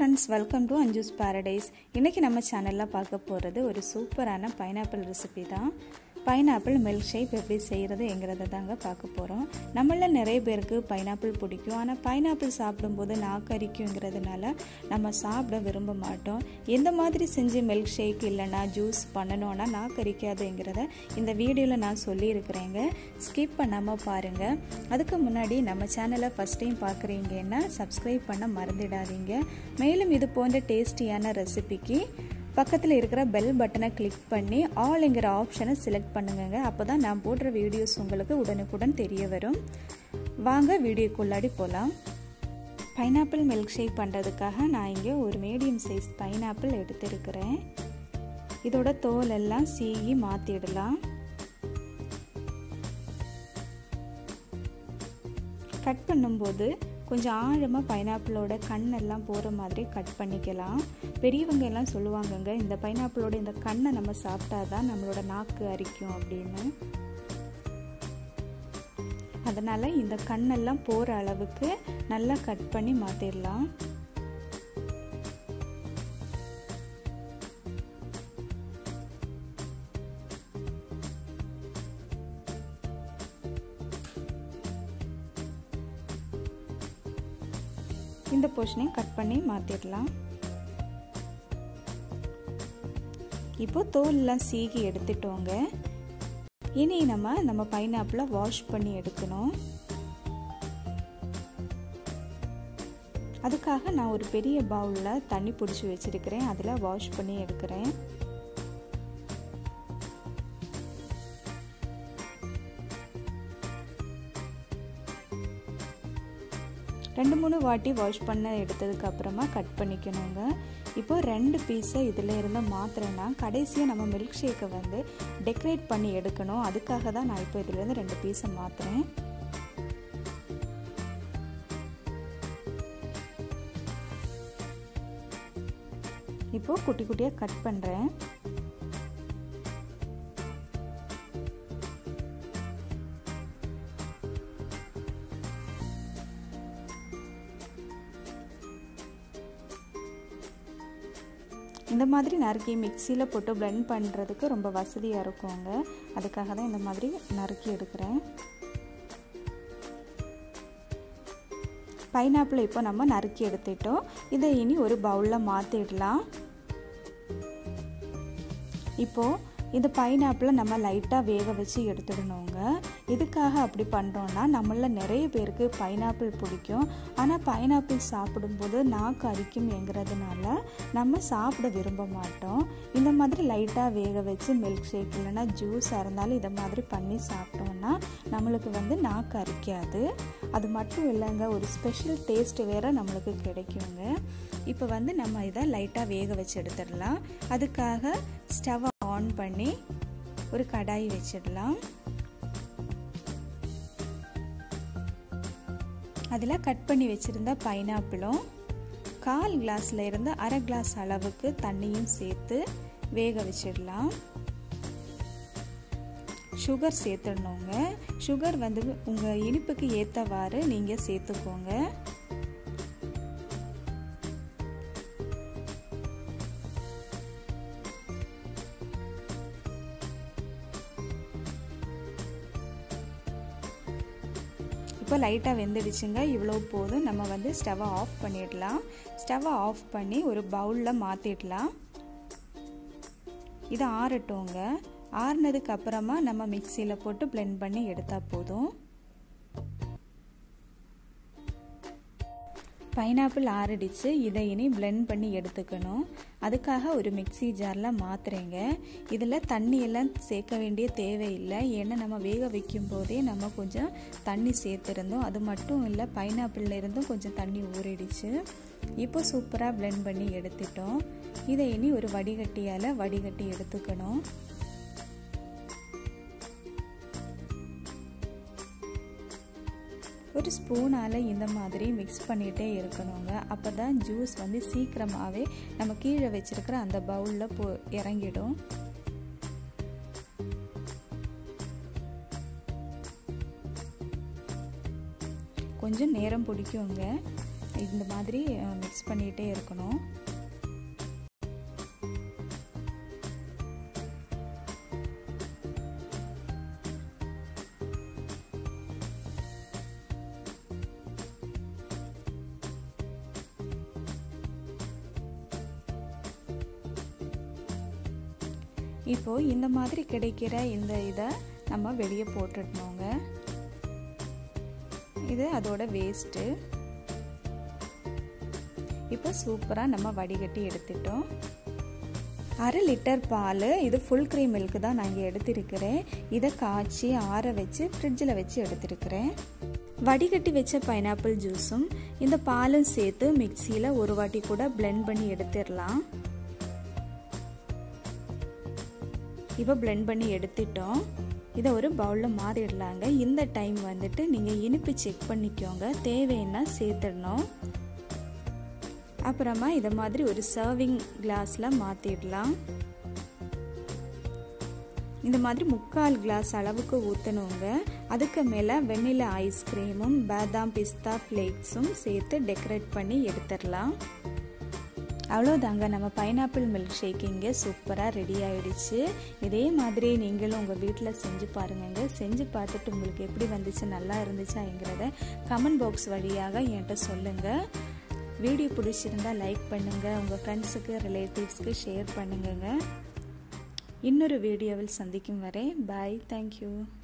friends welcome to Anju's paradise இன்றைக்கி நம்ம சேனலில் பார்க்க போகிறது ஒரு சூப்பரான பைனாப்பிள் ரெசிபி தான் பைனாப்பிள் மில்க் ஷேக் எப்படி செய்கிறது என்கிறத தாங்க பார்க்க போகிறோம் நம்மள நிறைய பேருக்கு பைனாப்பிள் பிடிக்கும் ஆனால் பைனாப்பிள் சாப்பிடும்போது நாக்கரிக்குங்கிறதுனால நம்ம சாப்பிட விரும்ப மாட்டோம் எந்த மாதிரி செஞ்சு மில்க் ஷேக் இல்லைன்னா ஜூஸ் பண்ணணும்னா நாக்கரிக்காதுங்கிறத இந்த வீடியோவில் நான் சொல்லியிருக்கிறேங்க ஸ்கிப் பண்ணாமல் பாருங்கள் அதுக்கு முன்னாடி நம்ம சேனலை ஃபஸ்ட் டைம் பார்க்குறீங்கன்னா சப்ஸ்கிரைப் பண்ண மறந்துடாதீங்க மேலும் இது போன்ற டேஸ்டியான ரெசிபிக்கு பக்கத்தில் இருக்கிற பெல் பட்டனை கிளிக் பண்ணி ஆல்ங்கிற ஆப்ஷனை செலக்ட் பண்ணுங்க அப்போ தான் நான் போடுற வீடியோஸ் உங்களுக்கு உடனுக்குடன் தெரிய வரும் வாங்க வீடியோக்குள்ளாடி போகலாம் பைனாப்பிள் மில்க் ஷேக் பண்ணுறதுக்காக நான் இங்கே ஒரு மீடியம் சைஸ் பைனாப்பிள் எடுத்திருக்கிறேன் இதோட தோல் எல்லாம் சீகி மாற்றிடலாம் கட் பண்ணும்போது கொஞ்சம் ஆழமாக பைனாப்பிளோட கண்ணெல்லாம் போகிற மாதிரி கட் பண்ணிக்கலாம் பெரியவங்க எல்லாம் சொல்லுவாங்கங்க இந்த பைனாப்பிளோட இந்த கண்ணை நம்ம சாப்பிட்டா தான் நம்மளோட நாக்கு அரிக்கும் அப்படின்னு அதனால் இந்த கண்ணெல்லாம் போகிற அளவுக்கு நல்லா கட் பண்ணி மாற்றிடலாம் இந்த போர்ஷனையும் கட் பண்ணி மாற்றிடலாம் இப்போ தோல்லாம் சீகி எடுத்துட்டோங்க இனி நம்ம நம்ம பைனாப்பிளை வாஷ் பண்ணி எடுக்கணும் அதுக்காக நான் ஒரு பெரிய பவுலில் தண்ணி பிடிச்சி வச்சுருக்கிறேன் அதில் வாஷ் பண்ணி எடுக்கிறேன் ரெண்டு மூணு வாட்டி வாஷ் பண்ண எடுத்ததுக்கு அப்புறமா கட் பண்ணிக்கணுங்க இப்போ ரெண்டு பீஸை இதில் இருந்து மாத்திரேன்னா கடைசியாக நம்ம மில்க் ஷேக்கை வந்து டெக்கரேட் பண்ணி எடுக்கணும் அதுக்காக தான் நான் இப்போ இதுலேருந்து ரெண்டு பீஸை மாற்றுறேன் இப்போது குட்டி குட்டியாக கட் பண்ணுறேன் இந்த மாதிரி நறுக்கி மிக்சியில் போட்டு பிளெண்ட் பண்ணுறதுக்கு ரொம்ப வசதியாக இருக்குங்க அதுக்காக தான் இந்த மாதிரி நறுக்கி எடுக்கிறேன் பைனாப்பிள் இப்போ நம்ம நறுக்கி எடுத்துட்டோம் இதை இனி ஒரு பவுலில் மாற்றிடலாம் இப்போது இந்த பைனாப்பிளை நம்ம லைட்டாக வேக வச்சு எடுத்துடணுங்க இதுக்காக அப்படி பண்ணுறோன்னா நம்மளில் நிறைய பேருக்கு பைனாப்பிள் பிடிக்கும் ஆனால் பைனாப்பிள் சாப்பிடும்போது நாக்கு அரிக்கும் எங்கிறதுனால நம்ம சாப்பிட விரும்ப மாட்டோம் இந்த மாதிரி லைட்டாக வேக வச்சு மில்க் ஷேக் இல்லைன்னா ஜூஸாக இருந்தாலும் இதை மாதிரி பண்ணி சாப்பிட்டோன்னா நம்மளுக்கு வந்து நாக்கு அரிக்காது அது மட்டும் இல்லைங்க ஒரு ஸ்பெஷல் டேஸ்ட் வேறு நம்மளுக்கு கிடைக்குங்க இப்போ வந்து நம்ம இதை லைட்டாக வேக வச்சு எடுத்துடலாம் அதுக்காக ஸ்டவ்வை ஆன் பண்ணி ஒரு கடாய் வச்சிடலாம் அதில் கட் பண்ணி வச்சுருந்த பைனாப்பிளும் கால் கிளாஸில் இருந்து அரை கிளாஸ் அளவுக்கு தண்ணியும் சேர்த்து வேக வச்சிடலாம் சுகர் சேர்த்துடணுங்க சுகர் வந்து உங்கள் இனிப்புக்கு ஏற்றவாறு நீங்கள் சேர்த்துக்கோங்க இப்போ லைட்டாக வெந்துடுச்சுங்க இவ்வளோ போதும் நம்ம வந்து ஸ்டவ்வை ஆஃப் பண்ணிடலாம் ஸ்டவ்வை ஆஃப் பண்ணி ஒரு பவுலில் மாற்றிடலாம் இது ஆறட்டோங்க ஆறுனதுக்கு அப்புறமா நம்ம மிக்சியில் போட்டு பிளெண்ட் பண்ணி எடுத்தால் போதும் பைனாப்பிள் ஆறடிச்சு இதை இனி பிளெண்ட் பண்ணி எடுத்துக்கணும் அதுக்காக ஒரு மிக்சி ஜாரில் மாத்துறேங்க இதில் தண்ணியெல்லாம் சேர்க்க வேண்டிய தேவையில்லை ஏன்னா நம்ம வேக வைக்கும் போதே நம்ம கொஞ்சம் தண்ணி சேர்த்துருந்தோம் அது மட்டும் இல்லை பைனாப்பிளில் இருந்தும் கொஞ்சம் தண்ணி ஊறிடுச்சு இப்போ சூப்பராக பிளெண்ட் பண்ணி எடுத்துட்டோம் இதை இனி ஒரு வடிகட்டியால் வடிகட்டி எடுத்துக்கணும் ஒரு ஸ்பூனால் இந்த மாதிரி மிக்ஸ் பண்ணிகிட்டே இருக்கணுங்க அப்போ தான் ஜூஸ் வந்து சீக்கிரமாகவே நம்ம கீழே வச்சுருக்கிற அந்த பவுலில் போ இறங்கிடும் கொஞ்சம் நேரம் பிடிக்குங்க இந்த மாதிரி மிக்ஸ் பண்ணிகிட்டே இருக்கணும் இப்போது இந்த மாதிரி கிடைக்கிற இந்த இதை நம்ம வெளியே போட்டுடணுங்க இது அதோட வேஸ்ட்டு இப்போ சூப்பராக நம்ம வடிகட்டி எடுத்துட்டோம் அரை லிட்டர் பால் இது ஃபுல் க்ரீம் மில்க்கு தான் நான் இங்கே எடுத்திருக்கிறேன் இதை காய்ச்சி ஆற வச்சு ஃப்ரிட்ஜில் வச்சு எடுத்திருக்கிறேன் வடிகட்டி வச்ச பைனாப்பிள் ஜூஸும் இந்த பாலும் சேர்த்து மிக்சியில் ஒரு வாட்டி கூட பிளெண்ட் பண்ணி எடுத்துடலாம் இப்போ பிளெண்ட் பண்ணி எடுத்துட்டோம் இதை ஒரு பவுலில் மாறிடலாங்க இந்த டைம் வந்துட்டு நீங்கள் இனிப்பு செக் பண்ணிக்கோங்க தேவைன்னா சேர்த்துடணும் அப்புறமா இதை மாதிரி ஒரு சர்விங் கிளாஸில் மாற்றிடலாம் இந்த மாதிரி முக்கால் கிளாஸ் அளவுக்கு ஊற்றணுங்க அதுக்கு மேலே வெண்ணிலா ஐஸ்கிரீமும் பாதாம் பிஸ்தா ஃப்ளேக்ஸும் சேர்த்து டெக்கரேட் பண்ணி எடுத்துடலாம் அவ்வளோதாங்க நம்ம பைனாப்பிள் மில்க் ஷேக் இங்கே சூப்பராக ரெடி ஆகிடுச்சு இதே மாதிரி நீங்களும் உங்கள் வீட்டில் செஞ்சு பாருங்கங்க செஞ்சு பார்த்துட்டு உங்களுக்கு எப்படி வந்துச்சு நல்லா இருந்துச்சாங்கிறத கமெண்ட் பாக்ஸ் வழியாக என்கிட்ட சொல்லுங்கள் வீடியோ பிடிச்சிருந்தா லைக் பண்ணுங்கள் உங்கள் ஃப்ரெண்ட்ஸுக்கு ரிலேட்டிவ்ஸ்க்கு ஷேர் பண்ணுங்கங்க இன்னொரு வீடியோவில் சந்திக்கும் வரை பாய் தேங்க்யூ